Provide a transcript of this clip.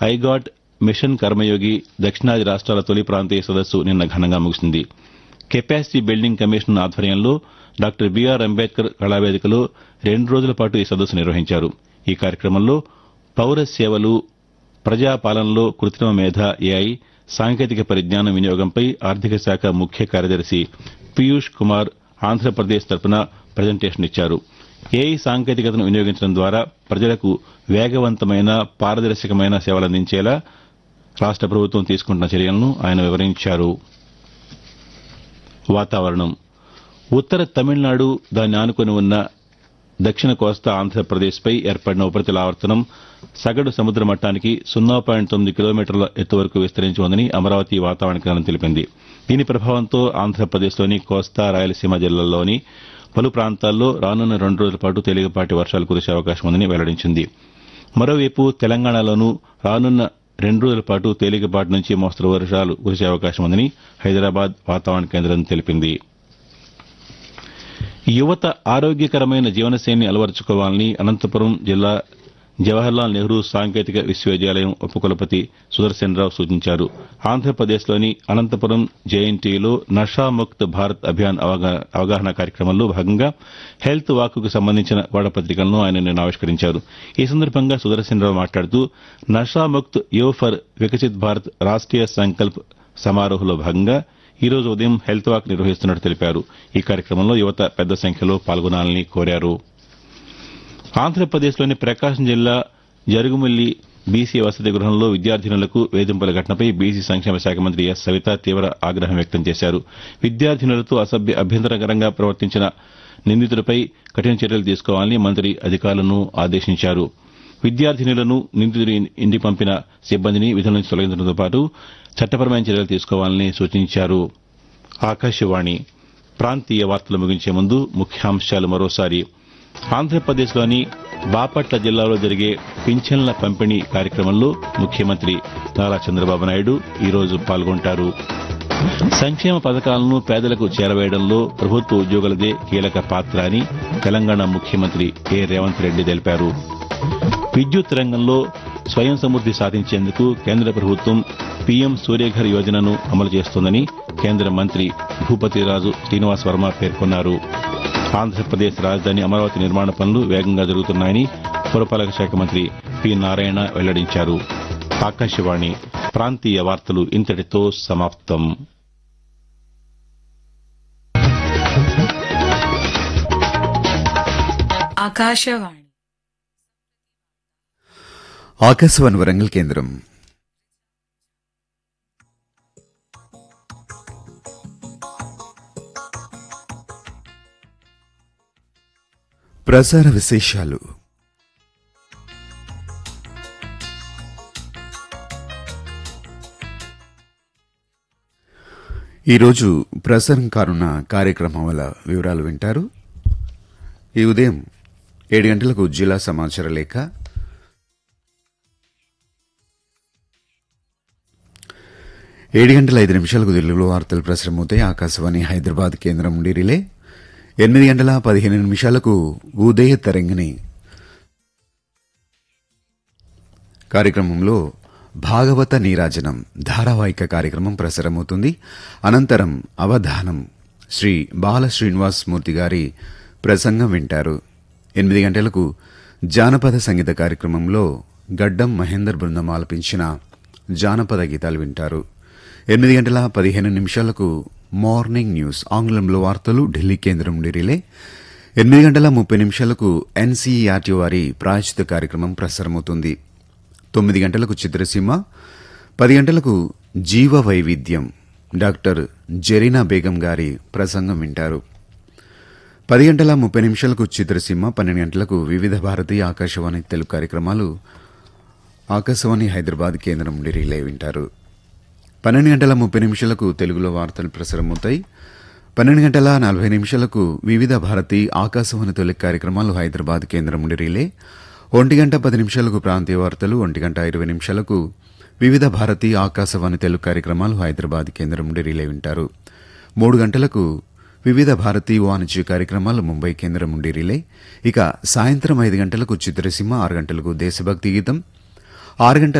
iGOT machine కర్మయోగి దక్షిణాది రాష్ట్రాల తొలి ప్రాంతీయ సదస్సు నిన్న ఘనంగా ముగిసింది కెపాసిటీ బిల్డింగ్ కమిషన్ ఆధ్వర్యంలో డాక్టర్ బీఆర్ అంబేద్కర్ కళావేదికలో రెండు రోజుల పాటు ఈ సదస్సు నిర్వహించారు ఈ కార్యక్రమంలో పౌర సేవలు ప్రజాపాలనలో కృత్రిమ మేధ ఏఐ సాంకేతిక పరిజ్ఞానం వినియోగంపై ఆర్థిక శాఖ ముఖ్య కార్యదర్శి పీయూష్ కుమార్ ఆంధ్రప్రదేశ్ తరపున ప్రజెంటేషన్ ఇచ్చారు ఏఐ సాంకేతికతను వినియోగించడం ద్వారా ప్రజలకు వేగవంతమైన పారదర్శకమైన సేవలందించేలా రాష్ట ప్రభుత్వం తీసుకుంటున్న చర్యలను ఆయన వివరించారు వాతావరణం ఉత్తర తమిళనాడు దాన్ని ఆనుకుని ఉన్న దక్షిణ కోస్తా ఆంధ్రప్రదేశ్పై ఏర్పడిన ఉపరితల ఆవర్తనం సగటు సముద్ర మట్టానికి సున్నా పాయింట్ తొమ్మిది కిలోమీటర్ల ఎత్తు వరకు విస్తరించి ఉందని అమరావతి వాతావరణ కేంద్రం తెలిపింది దీని ప్రభావంతో ఆంధ్రప్రదేశ్లోని కోస్తా రాయలసీమ జిల్లాల్లోని పలు ప్రాంతాల్లో రానున్న రెండు రోజుల పాటు తేలికపాటి వర్షాలు కురిసే అవకాశం ఉందని వెల్లడించింది మరోవైపు తెలంగాణలోనూ రానున్న రెండు రోజుల పాటు తేలికపాటి నుంచి మోస్తరు వర్షాలు కురిసే అవకాశం ఉందని హైదరాబాద్ వాతావరణ కేంద్రం తెలిపింది యువత ఆరోగ్యకరమైన జీవనశైలిని అలవరుచుకోవాలని అనంతపురం జిల్లా జవహర్లాల్ నెహ్రూ సాంకేతిక విశ్వవిద్యాలయం ఉపకులపతి సుదర్శనరావు సూచించారు ఆంధ్రప్రదేశ్లోని అనంతపురం జేఎన్టీలో నషాముక్త్ భారత్ అభియాన్ అవగా- అవగాహన కార్యక్రమంలో భాగంగా హెల్త్ వాక్కు సంబంధించిన గోడపత్రికలను ఆయన నిన్న ఆవిష్కరించారు ఈ సందర్భంగా సుదర్శనరావు మాట్లాడుతూ నషాముక్త్ యువ ఫర్ వికసిత్ భారత్ రాష్ట్రీయ సంకల్ప్ సమారోహంలో భాగంగా ఈ రోజు ఉదయం హెల్త్ వాక్ నిర్వహిస్తున్నట్టు తెలిపారు ఈ కార్యక్రమంలో యువత పెద్ద సంఖ్యలో పాల్గొనాలని కోరారు ఆంధ్రప్రదేశ్లోని ప్రకాశం జిల్లా జరుగుమల్లి బీసీ వసతి గృహంలో విద్యార్థినులకు వేధింపుల ఘటనపై బీసీ సంక్షేమ శాఖ మంత్రి ఎస్ సవిత తీవ్ర ఆగ్రహం వ్యక్తం చేశారు విద్యార్థినులతో అసభ్య అభ్యంతరకరంగా ప్రవర్తించిన నిందితుడిపై కఠిన చర్యలు తీసుకోవాలని మంత్రి అధికారులను ఆదేశించారు విద్యార్థినులను నిందితుడి ఇంటికి పంపిన సిబ్బందిని విధుల నుంచి తొలగించడంతో పాటు చట్టపరమైన చర్యలు తీసుకోవాలని సూచించారు ఆకాశవాణి ప్రాంతీయ వార్తలు ముగించే ముందు ముఖ్యాంశాలు మరోసారి ఆంధ్రప్రదేశ్లోని బాపట్ల జిల్లాలో జరిగే పింఛన్ల పంపిణీ కార్యక్రమంలో ముఖ్యమంత్రి నారా చంద్రబాబు నాయుడు ఈరోజు పాల్గొంటారు సంక్షేమ పథకాలను పేదలకు చేరవేయడంలో ప్రభుత్వ ఉద్యోగులదే కీలక పాత్ర అని తెలంగాణ ముఖ్యమంత్రి ఏ రేవంత్ రెడ్డి తెలిపారు విద్యుత్ రంగంలో స్వయం సమృద్ది సాధించేందుకు కేంద్ర ప్రభుత్వం పీఎం సూర్యఘర్ యోజనను అమలు చేస్తోందని కేంద్ర మంత్రి భూపతిరాజు శ్రీనివాస్ వర్మ పేర్కొన్నారు ఆంధ్రప్రదేశ్ రాజధాని అమరావతి నిర్మాణ పనులు వేగంగా జరుగుతున్నాయని పురపాలక శాఖ మంత్రి పి నారాయణ వెల్లడించారు ఆకాశవాణి ప్రాంతీయ వార్తలు ఇంతటితో సమాప్తం ఆకాశవాణి ఆకాశవాణి వరంగల్ కేంద్రం ప్రసార విశేషాలు ఈరోజు ప్రసారం కానున్న కార్యక్రమాల వివరాలు వింటారు ఈ ఉదయం ఏడు గంటలకు జిల్లా సమాచార లేఖ ఏడు గంటల ఐదు నిమిషాలకు తెలుగులో వార్తలు ప్రసారమవుతాయి ఆకాశవాణి హైదరాబాద్ కేంద్రం నుండి రిలే ఎనిమిది గంటల పదిహేను నిమిషాలకు ఉదయ తరంగిణి కార్యక్రమంలో భాగవత నీరాజనం ధారావాహిక కార్యక్రమం ప్రసారమవుతుంది అనంతరం అవధానం శ్రీ బాల శ్రీనివాస్ మూర్తి గారి ప్రసంగం వింటారు ఎనిమిది గంటలకు జానపద సంగీత కార్యక్రమంలో గడ్డం మహేందర్ బృందం ఆలపించిన జానపద గీతాలు వింటారు ఎనిమిది గంటల పదిహేను నిమిషాలకు మార్నింగ్ న్యూస్ ఆంగ్లంలో వార్తలు ఢిల్లీ కేంద్రం నుండి రిలే ఎనిమిది గంటల ముప్పై నిమిషాలకు ఎన్సీఈఆర్టీ వారి ప్రాయశ్చిత కార్యక్రమం ప్రసారమవుతుంది తొమ్మిది గంటలకు చిత్రసీమ పది గంటలకు జీవ వైవిధ్యం డాక్టర్ జెరీనా బేగం గారి ప్రసంగం వింటారు పది గంటల ముప్పై నిమిషాలకు చిత్రసీమ పన్నెండు గంటలకు వివిధ భారతి ఆకాశవాణి తెలుగు కార్యక్రమాలు ఆకాశవాణి హైదరాబాద్ కేంద్రం నుండి రిలే వింటారు పన్నెండు గంటల ముప్పై నిమిషాలకు తెలుగులో వార్తలు ప్రసారమవుతాయి పన్నెండు గంటల నలభై నిమిషాలకు వివిధ భారతి ఆకాశవాణి తొలి కార్యక్రమాలు హైదరాబాద్ కేంద్రం నుండి రిలే ఒంటి గంట పది నిమిషాలకు ప్రాంతీయ వార్తలు ఒంటి గంట ఇరవై నిమిషాలకు వివిధ భారతి ఆకాశవాణి తెలుగు కార్యక్రమాలు హైదరాబాద్ కేంద్రం నుండి రిలే వింటారు మూడు గంటలకు వివిధ భారతీ వాణిజ్య కార్యక్రమాలు ముంబై కేంద్రం నుండి రిలే ఇక సాయంత్రం ఐదు గంటలకు చిత్రసీమ ఆరు గంటలకు దేశభక్తి గీతం ఆరు గంటల